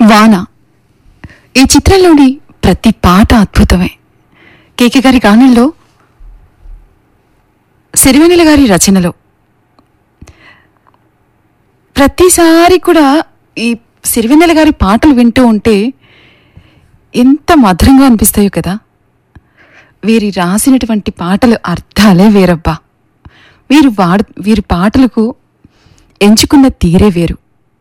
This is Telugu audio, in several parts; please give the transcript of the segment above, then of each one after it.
వాన ఈ చిత్రంలోని ప్రతి పాట అద్భుతమే కేకే గారి గానంలో సిరివెన్నెల గారి రచనలో ప్రతిసారి కూడా ఈ సిరివెన్నెల గారి పాటలు వింటూ ఉంటే ఎంత మధురంగా అనిపిస్తాయో కదా వీరి రాసినటువంటి పాటలు అర్థాలే వేరబ్బా వీరు వాడు వీరి పాటలకు ఎంచుకున్న తీరే వేరు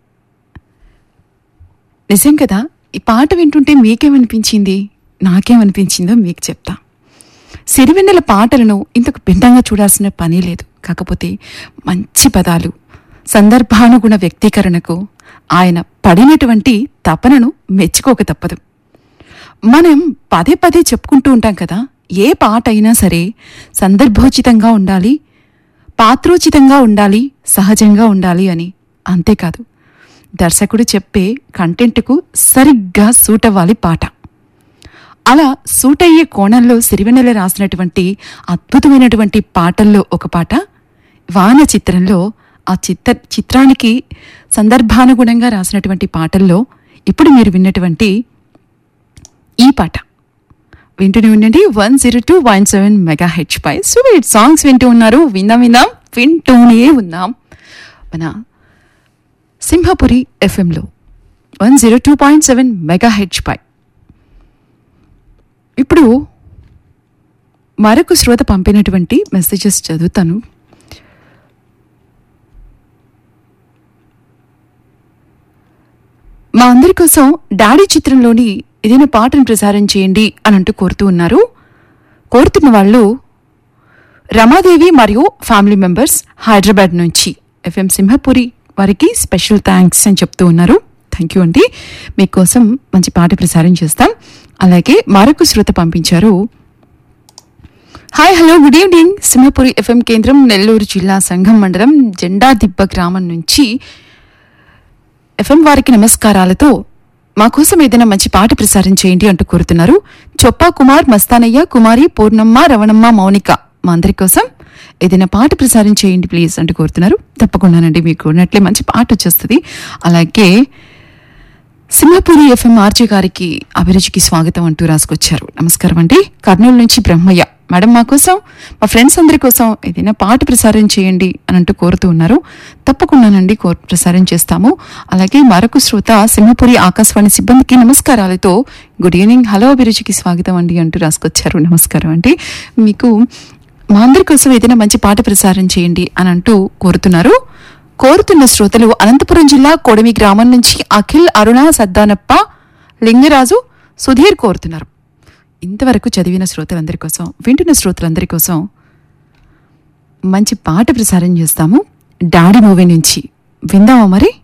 నిజం కదా ఈ పాట వింటుంటే మీకేమనిపించింది నాకేమనిపించిందో మీకు చెప్తా సిరివెన్నెల పాటలను ఇంతకు భిన్నంగా చూడాల్సిన పని లేదు కాకపోతే మంచి పదాలు సందర్భానుగుణ వ్యక్తీకరణకు ఆయన పడినటువంటి తపనను మెచ్చుకోక తప్పదు మనం పదే పదే చెప్పుకుంటూ ఉంటాం కదా ఏ పాట అయినా సరే సందర్భోచితంగా ఉండాలి పాత్రోచితంగా ఉండాలి సహజంగా ఉండాలి అని అంతేకాదు దర్శకుడు చెప్పే కంటెంట్కు సరిగ్గా సూట్ అవ్వాలి పాట అలా సూట్ అయ్యే కోణంలో సిరివెన్నెల రాసినటువంటి అద్భుతమైనటువంటి పాటల్లో ఒక పాట వాన చిత్రంలో ఆ చిత్ర చిత్రానికి సందర్భానుగుణంగా రాసినటువంటి పాటల్లో ఇప్పుడు మీరు విన్నటువంటి ఈ పాట వింటూనే ఉండండి one zero two point seven mega హెచ్ పై స్వీట్ సాంగ్స్ వింటూ ఉన్నారు విందాం విందాం వింటూనే ఉందాం మన సింహపురి ఎఫ్ఎంలో one zero two point seven mega హెచ్ పై ఇప్పుడు మరొక శ్రోత పంపినటువంటి మెసేజెస్ చదువుతాను మా అందరి కోసం డాడీ చిత్రంలోని ఏదైనా పాటను ప్రసారం చేయండి అని అంటూ కోరుతూ ఉన్నారు కోరుతున్న వాళ్ళు రమాదేవి మరియు ఫ్యామిలీ మెంబర్స్ హైదరాబాద్ నుంచి ఎఫ్ఎం సింహపురి వారికి స్పెషల్ థ్యాంక్స్ అని చెప్తూ ఉన్నారు థ్యాంక్ యూ అండి మీకోసం మంచి పాట ప్రసారం చేస్తాం అలాగే మరొక శ్రోత పంపించారు hi hello good evening Simhapuri FM కేంద్రం నెల్లూరు జిల్లా సంఘం మండలం జెండా దిబ్బ గ్రామం నుంచి ఎఫ్ఎం వారికి నమస్కారాలతో మా కోసం ఏదైనా మంచి పాట ప్రసారం చేయండి అంటూ కోరుతున్నారు చొప్పా కుమార్ మస్తానయ్య కుమారి పూర్ణమ్మ రవణమ్మ మౌనిక మా అందరి కోసం ఏదైనా పాట ప్రసారం చేయండి ప్లీజ్ అంటూ కోరుతున్నారు తప్పకుండానండి మీకు ఉన్నట్లే మంచి పాట వచ్చేస్తుంది అలాగే సింహపురి ఎఫ్ఎం ఆర్జే గారికి అభిరుచికి స్వాగతం అంటూ రాసుకొచ్చారు నమస్కారం అండి కర్నూలు నుంచి బ్రహ్మయ్య మేడం మా కోసం మా ఫ్రెండ్స్ అందరి కోసం ఏదైనా పాట ప్రసారం చేయండి అని అంటూ కోరుతూ ఉన్నారు తప్పకుండానండి కోర్ ప్రసారం చేస్తాము అలాగే మరొక శ్రోత సింహపురి ఆకాశవాణి సిబ్బందికి నమస్కారాలతో గుడ్ ఈవినింగ్ హలో అభిరుచికి స్వాగతం అండి అంటూ రాసుకొచ్చారు నమస్కారం అండి మీకు మా అందరి కోసం ఏదైనా మంచి పాట ప్రసారం చేయండి అని అంటూ కోరుతున్నారు కోరుతున్న శ్రోతలు అనంతపురం జిల్లా కొడమి గ్రామం నుంచి అఖిల్ అరుణ సద్దానప్ప లింగరాజు సుధీర్ కోరుతున్నారు ఇంతవరకు చదివిన శ్రోతలందరి కోసం వింటున్న శ్రోతలందరి కోసం మంచి పాట ప్రసారం చేస్తాము డాడీ మూవీ నుంచి విందామా మరి